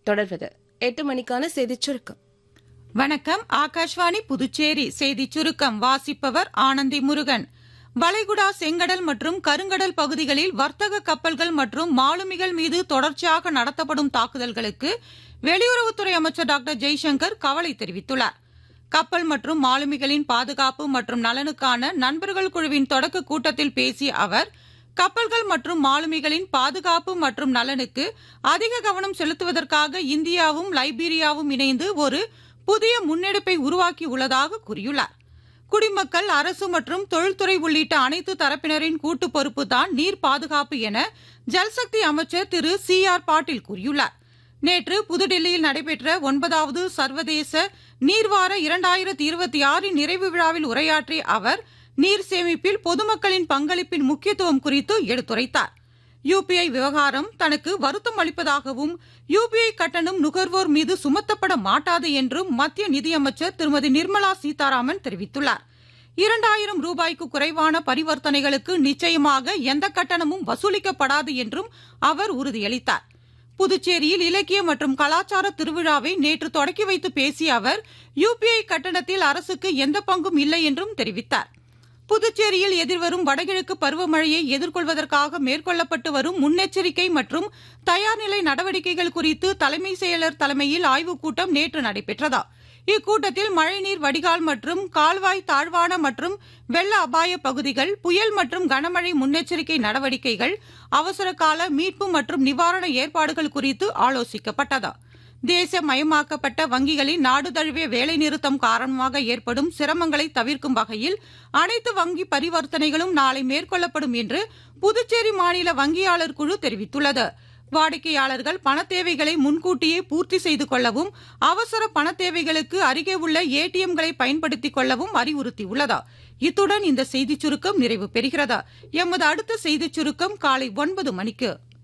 தொடர்வது எட்டு மணிக்கான செய்திச் சுருக்கம் வணக்கம் ஆகாஷ்வாணி புதுச்சேரி செய்திச் சுருக்கம் வாசிப்பவர் ஆனந்தி முருகன் வளைகுடா செங்கடல் மற்றும் கருங்கடல் பகுதிகளில் வர்த்தக கப்பல்கள் மற்றும் மாலுமிகள் மீது தொடர்ச்சியாக நடத்தப்படும் தாக்குதல்களுக்கு வெளியுறவுத்துறை அமைச்சர் டாக்டர் ஜெய்சங்கர் கவலை தெரிவித்துள்ளார் கப்பல் மற்றும் மாலுமிகளின் பாதுகாப்பு மற்றும் நலனுக்கான நண்பர்கள் குழுவின் தொடக்க கூட்டத்தில் பேசிய அவர் கப்பல்கள் மற்றும் மாலுமிகளின் பாதுகாப்பு மற்றும் நலனுக்கு அதிக கவனம் செலுத்துவதற்காக இந்தியாவும் லைபீரியாவும் இணைந்து ஒரு புதிய முன்னெடுப்பை உருவாக்கியுள்ளதாக கூறியுள்ளார் குடிமக்கள் அரசு மற்றும் தொழில்துறை உள்ளிட்ட அனைத்து தரப்பினரின் கூட்டு பொறுப்பு தான் நீர் பாதுகாப்பு என ஜல்சக்தி அமைச்சர் திரு சி ஆர் பாட்டீல் கூறியுள்ளார் நேற்று புதுடெல்லியில் நடைபெற்ற ஒன்பதாவது சர்வதேச நீர்வார இரண்டாயிரத்தி இருபத்தி ஆறின் நிறைவு விழாவில் உரையாற்றிய அவர் நீர் சேமிப்பில் பொதுமக்களின் பங்களிப்பின் முக்கியத்துவம் குறித்து எடுத்துரைத்தார் யுபிஐ விவகாரம் தனக்கு வருத்தம் அளிப்பதாகவும் யுபிஐ கட்டணம் நுகர்வோர் மீது சுமத்தப்பட மாட்டாது என்றும் மத்திய நிதியமைச்சர் திருமதி நிர்மலா சீதாராமன் தெரிவித்துள்ளார் இரண்டாயிரம் ரூபாய்க்கு குறைவான பரிவர்த்தனைகளுக்கு நிச்சயமாக எந்த கட்டணமும் வசூலிக்கப்படாது என்றும் அவர் உறுதியளித்தார் புதுச்சேரியில் இலக்கிய மற்றும் கலாச்சார திருவிழாவை நேற்று தொடக்கி வைத்து பேசிய அவர் யுபிஐ கட்டணத்தில் அரசுக்கு எந்த பங்கும் இல்லை என்றும் தெரிவித்தார் புதுச்சேரியில் எதிர்வரும் வடகிழக்கு பருவமழையை எதிர்கொள்வதற்காக மேற்கொள்ளப்பட்டு வரும் முன்னெச்சரிக்கை மற்றும் தயார்நிலை நடவடிக்கைகள் குறித்து தலைமை செயலர் தலைமையில் ஆய்வுக் கூட்டம் நேற்று நடைபெற்றதா இக்கூட்டத்தில் மழைநீர் வடிகால் மற்றும் கால்வாய் தாழ்வான மற்றும் வெள்ள அபாய பகுதிகள் புயல் மற்றும் கனமழை முன்னெச்சரிக்கை நடவடிக்கைகள் அவசர கால மீட்பு மற்றும் நிவாரண ஏற்பாடுகள் குறித்து ஆலோசிக்கப்பட்டதா தேசமயமாக்கப்பட்ட வங்கிகளின் நாடு தழுவிய வேலைநிறுத்தம் காரணமாக ஏற்படும் சிரமங்களை தவிர்க்கும் வகையில் அனைத்து வங்கி பரிவர்த்தனைகளும் நாளை மேற்கொள்ளப்படும் என்று புதுச்சேரி மாநில வங்கியாளர் குழு தெரிவித்துள்ளது வாடிக்கையாளர்கள் பணத் தேவைகளை முன்கூட்டியே பூர்த்தி செய்து கொள்ளவும் அவசர பணத் தேவைகளுக்கு அருகே உள்ள ஏடிஎம்களை பயன்படுத்திக் கொள்ளவும் அறிவுறுத்தியுள்ளதா இத்துடன் இந்த செய்திச் சுருக்கம் நிறைவு பெறுகிறதா எமது அடுத்த செய்திச் சுருக்கம் காலை ஒன்பது மணிக்கு